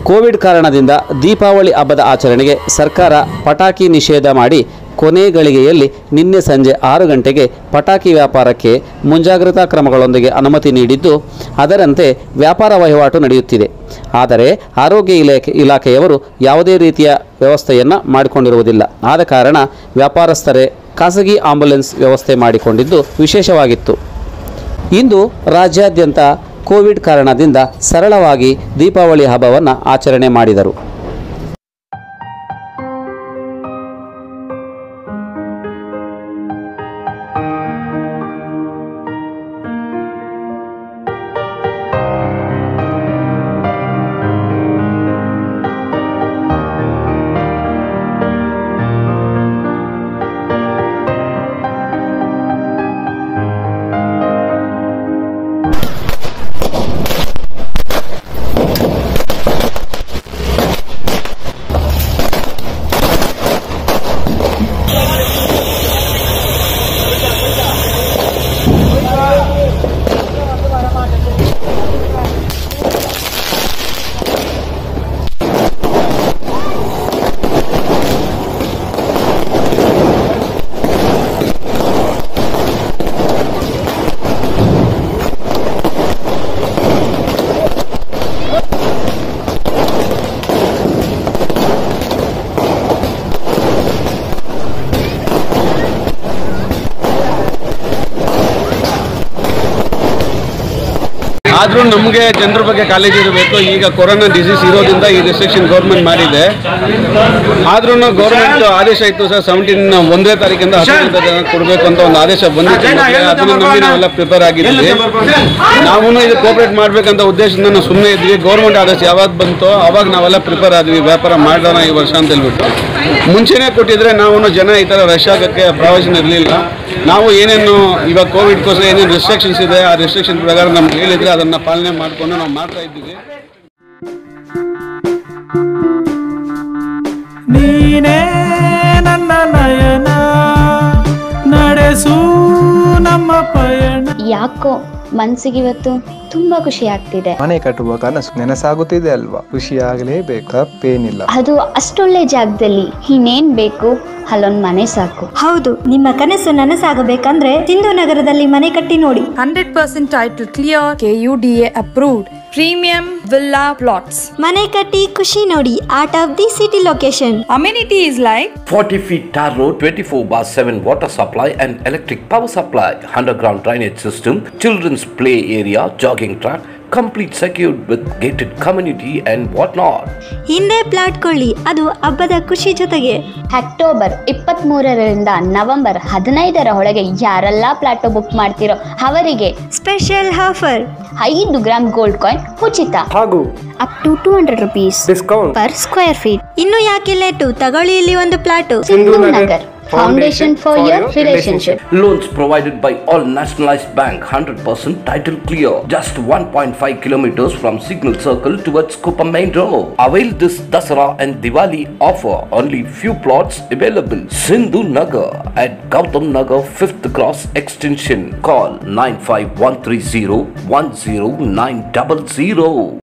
Covid ಕಾರಣದಿಂದ ದೀಪಾವಳಿ ಹಬ್ಬದ ಆಚರಣೆಗೆ ಸರ್ಕಾರ ಪಟಾಕಿ ನಿಷೇಧ ಮಾಡಿ ಕೊನೆ ಗಳಿಗೆಯಲ್ಲಿ ನಿನ್ನೆ ಸಂಜೆ ಆರು ಗಂಟೆಗೆ ಪಟಾಕಿ ವ್ಯಾಪಾರಕ್ಕೆ ಮುಂಜಾಗ್ರತಾ ಕ್ರಮಗಳೊಂದಿಗೆ ಅನುಮತಿ ನೀಡಿದ್ದು ಅದರಂತೆ ವ್ಯಾಪಾರ ವಹಿವಾಟು ನಡೆಯುತ್ತಿದೆ ಆದರೆ ಆರೋಗ್ಯ ಇಲಾಖೆ ಇಲಾಖೆಯವರು ಯಾವುದೇ ರೀತಿಯ ವ್ಯವಸ್ಥೆಯನ್ನು ಮಾಡಿಕೊಂಡಿರುವುದಿಲ್ಲ ಆದ ಕಾರಣ ವ್ಯಾಪಾರಸ್ಥರೇ ಖಾಸಗಿ ಆಂಬ್ಯುಲೆನ್ಸ್ ವ್ಯವಸ್ಥೆ ಮಾಡಿಕೊಂಡಿದ್ದು ವಿಶೇಷವಾಗಿತ್ತು ಇಂದು ರಾಜ್ಯಾದ್ಯಂತ ಕೋವಿಡ್ ಕಾರಣದಿಂದ ಸರಳವಾಗಿ ದೀಪಾವಳಿ ಹಬ್ಬವನ್ನು ಆಚರಣೆ ಮಾಡಿದರು ಆದ್ರೂ ನಮಗೆ ಜನರ ಬಗ್ಗೆ ಕಾಳಜಿ ಇರಬೇಕು ಈಗ ಕೊರೋನಾ ಡಿಸೀಸ್ ಇರೋದ್ರಿಂದ ಈ ರಿಸ್ಟ್ರಿಕ್ಷನ್ ಗೌರ್ಮೆಂಟ್ ಮಾಡಿದೆ ಆದ್ರೂ ಗೌರ್ಮೆಂಟ್ ಆದೇಶ ಇತ್ತು ಸರ್ ಸೆವೆಂಟೀನ್ ಒಂದನೇ ತಾರೀಕಿಂದ ಹದಿನೈದು ತನಕ ಕೊಡಬೇಕು ಅಂತ ಒಂದು ಆದೇಶ ಬಂದಿತ್ತು ಮೊದ್ಲೇ. ಅದನ್ನ ನಂಬಿ ನಾವೆಲ್ಲ ಪ್ರಿಪೇರ್ ಆಗಿದ್ವಿ ನಾವು ಇದು ಕೋಪರೇಟ್ ಮಾಡ್ಬೇಕಂತ ಉದ್ದೇಶದಿಂದ ನಾವು ಸುಮ್ಮನೆ ಇದ್ವಿ ಗೌರ್ಮೆಂಟ್ ಆದೇಶ ಯಾವಾಗ ಬಂತೋ ಅವಾಗ ನಾವೆಲ್ಲ ಪ್ರಿಪೇರ್ ಆದ್ವಿ ವ್ಯಾಪಾರ ಮಾಡೋಣ ಈ ವರ್ಷ ಅಂತ ಹೇಳ್ಬಿಟ್ಟು ಮುಂಚೆನೇ ಕೊಟ್ಟಿದ್ರೆ ನಾವು ಜನ ಈ ಥರ ರಶ್ ಆಗೋಕ್ಕೆ ಪ್ರಯೋಜನ ಇರಲಿಲ್ಲ ನಾವು ಏನೇನು ಇವಾಗ ಕೋವಿಡ್ಗೋಸ್ಕರ ಏನೇನು ರೆಸ್ಟ್ರಿಕ್ಷನ್ಸ್ ಇದೆ ಆ ರೆಸ್ಟ್ರಿಕ್ಷನ್ ಪ್ರಕಾರ ನಮ್ಗೆ ಹೇಳಿದ್ರೆ ಅದನ್ನ ಪಾಲನೆ ಮಾಡ್ಕೊಂಡು ನಾವು ಮಾಡ್ತಾ ಇದ್ದೀವಿ ನೀನೇ ನನ್ನ ನಯನ ನಡೆಸು ನಮ್ಮ ಪಯಣ ಯಾಕೋ ಮನ್ಸಿಗೆ ಇವತ್ತು ತುಂಬಾ ಖುಷಿ ಆಗ್ತಿದೆ ಮನೆ ಕಟ್ಟುವ ಕನಸು ನೆನಸಾಗುತ್ತಿದೆ ಅಲ್ವಾ ಖುಷಿಯಾಗಲೇಬೇಕು ತಪ್ಪೇನಿಲ್ಲ ಅದು ಅಷ್ಟೊಳ್ಳೆ ಜಾಗದಲ್ಲಿ ಇನ್ನೇನ್ ಬೇಕು ಅಲ್ಲೊಂದ್ ಮನೆ ಸಾಕು ಹೌದು ನಿಮ್ಮ ಕನಸು ನನಸಾಗಬೇಕಂದ್ರೆ ಸಿಂಧು ನಗರದಲ್ಲಿ ಮನೆ ಕಟ್ಟಿ ನೋಡಿ 100% title clear, KUDA approved. Premium villa plots. ಮನೆ ಕಟ್ಟಿ ಖುಷಿ ನೋಡಿ art of the city location Amenities like 40 feet tar road, 24 bar 7 water supply and electric power supply, underground drainage system, children's play area, jogging track, complete secured with gated community and whatnot. ಹಿಂದೆ plot ಕೊಳ್ಳಿ ಅದು ಹಬ್ಬದ ಖುಷಿ ಜೊತೆಗೆ October ಇಪ್ಪತ್ತ್ ಮೂರರಿಂದ November ಹದಿನೈದರ ಒಳಗೆ ಯಾರೆಲ್ಲ ಪ್ಲಾಟೋ ಬುಕ್ ಮಾಡ್ತಿರೋ ಅವರಿಗೆ ಸ್ಪೆಷಲ್ ಆಫರ್ ಐದು ಗ್ರಾಮ್ ಗೋಲ್ಡ್ ಕಾಯಿನ್ ಉಚಿತ ಹಾಗೂ up to two hundred rupees discount per square feet ಇನ್ನು ಯಾಕೆ ಲೇಟು ತಗೊಳ್ಳಿ ಇಲ್ಲಿ ಒಂದು plot Sindhu Nagar foundation for your relationship Loans provided by all nationalized bank, 100% title clear. Just 1.5 kilometers from Signal Circle towards Kuppam Main Road. Avail this Dasara and Diwali offer. Only few plots available. Sindhu Nagar at Gautam Nagar 5th Cross Extension. Call 95130 10900.